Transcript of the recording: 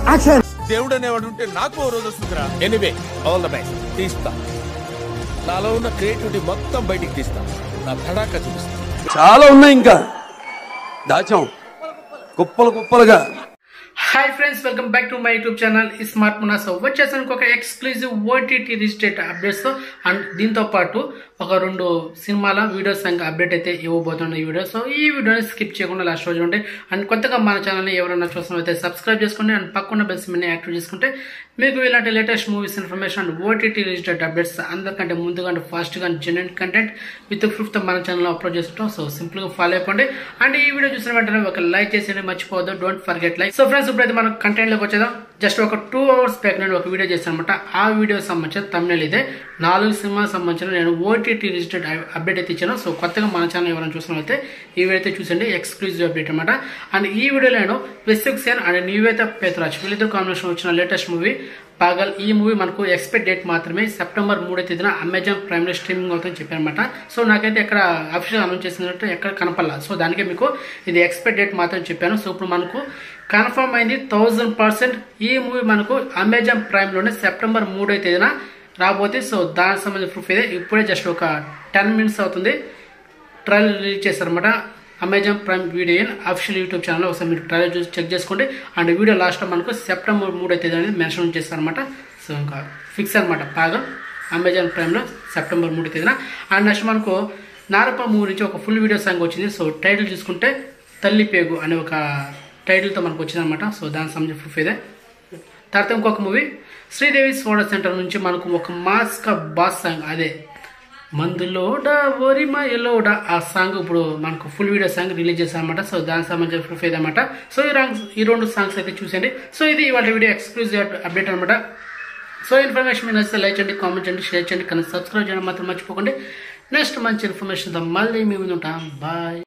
action దేవుడు అనేవాడు ఉంటే నాకు ఓ రోజు వస్తుందిరా ఎనీవే ఆల్ ద బెస్ట్ తీస్తా నాలో ఉన్న క్రియేటివిటీ మొత్తం బయటికి తీస్తా నా తడాక చూపిస్తా చాలా ఉన్నాయి ఇంకా దాచాం కుప్పలు కుప్పలుగా hi friends welcome back to my YouTube channel smart మునాసో వచ్చేసానికి ఒక ఎక్స్క్లూజివ్ ఓటీటీ రిజిస్ట్రేట్ అప్డేట్స్తో అండ్ దీంతో పాటు ఒక రెండు సినిమాల వీడియోస్ ఇంకా అప్డేట్ అయితే ఇవ్వబోతున్న ఈ వీడియో సో ఈ వీడియోని స్కిప్ చేయకుండా లాస్ట్ రోజు ఉంటే అండ్ కొత్తగా మన ఛానల్ని ఎవరైనా చూసినట్లయితే సబ్స్క్రైబ్ చేసుకోండి అండ్ పక్కన బెల్స్ మీద యాక్టివ్ చేసుకుంటే మీకు ఇలాంటి latest movies information and OTT registered updates అందరికంటే ముందుగా అండ్ ఫాస్ట్గా జెన్యున్ కంటెంట్ విత్ ఫిఫ్త్ మన ఛానల్లో అప్లోడ్ చేస్తుంటాం సో సింపుల్గా ఫాలో అయిపోండి అండ్ ఈ వీడియో చూసిన వెంటనే ఒక లైక్ చేసేది మర్చిపోవద్దు don't forget like so friends ఇప్పుడైతే మనం కంటెంట్లోకి వచ్చేదాం జస్ట్ ఒక టూ అవర్స్ బ్యాక్ నేను ఒక వీడియో చేశాను అనమాట ఆ వీడియో సంబంధించిన తమిళ ఇదే నాలుగు సినిమా సంబంధించిన నేను ఓటీటీ రిజిస్టర్డ్ అప్డేట్ అయితే ఇచ్చాను సో కొత్తగా మన ఛానల్ ఎవరైనా చూసినట్లయితే ఈ వీడియో అయితే చూసండి ఎక్స్క్లూజివ్ అప్డేట్ అనమాట అండ్ ఈ వీడియోలో నేను విశ్వక్ సేన్ అండ్ నివేత పేతరాజ్ వీళ్ళిద్దరు కాంబినేషన్ వచ్చిన లేటెస్ట్ మూవీ పాగల్ ఈ మూవీ మనకు ఎక్స్పెక్ట్ డేట్ మాత్రమే సెప్టెంబర్ మూడో తేదీన అమెజాన్ ప్రైమ్ లో స్ట్రీమింగ్ అవుతుందని చెప్పారనమాట సో నాకైతే ఎక్కడ అఫీషియల్ అనౌన్స్ చేసినట్టు ఎక్కడ కనపడలా సో దానికే మీకు ఇది ఎక్స్పెక్ట్ డేట్ మాత్రం చెప్పాను సో ఇప్పుడు మనకు కన్ఫర్మ్ అయింది థౌజండ్ పర్సెంట్ ఈ మూవీ మనకు అమెజాన్ ప్రైమ్లోనే సెప్టెంబర్ మూడో తేదీన రాబోతే సో దానికి సంబంధించిన ప్రూఫ్ ఇదే ఇప్పుడే జస్ట్ ఒక టెన్ మినిట్స్ అవుతుంది ట్రైలర్ రిలీజ్ చేశారనమాట Amazon Prime video official YouTube channel ఒకసారి మీరు ట్రైలర్ చూసి చెక్ చేసుకోండి అండ్ వీడియో లాస్ట్లో మనకు సెప్టెంబర్ మూడో తేదీ అనేది మెన్షన్ చేస్తారనమాట సో ఇంకా ఫిక్స్ అనమాట బాగా అమెజాన్ ప్రైమ్లో సెప్టెంబర్ మూడో తేదీన అండ్ నెక్స్ట్ మనకు నారప్ప మూవీ నుంచి ఒక ఫుల్ వీడియో సాంగ్ వచ్చింది సో టైటిల్ చూసుకుంటే తల్లి పేగు అనే ఒక టైటిల్తో మనకు వచ్చిందనమాట సో దానికి సంబంధించిన ప్రూఫ్ ఇదే తర్వాత ఇంకొక మూవీ శ్రీదేవి సోడా సెంటర్ నుంచి మనకు ఒక మాస్క బాస్ సాంగ్ అదే మందులోడ ఒరిమయలోడ ఆ సాంగ్ ఇప్పుడు మనకు ఫుల్ వీడియో సాంగ్ రిలీజ్ చేశారనమాట సో దానికి సంబంధించిన ప్రూఫ్ ఏదన్నమాట సో ఈ రాంగ్స్ ఈ రెండు సాంగ్స్ అయితే చూసేయండి సో ఇది ఇవాళ వీడియో ఎక్స్క్లూజివ్ అప్డేట్ అనమాట సో ఇన్ఫర్మేషన్ మీరు నచ్చితే లైక్ చేయండి కామెంట్ చేయండి షేర్ చేయండి కానీ సబ్స్క్రైబ్ చేయడం మాత్రం మర్చిపోకండి నెక్స్ట్ మంచి ఇన్ఫర్మేషన్ మళ్ళీ మీ ముందు ఉంటాం బాయ్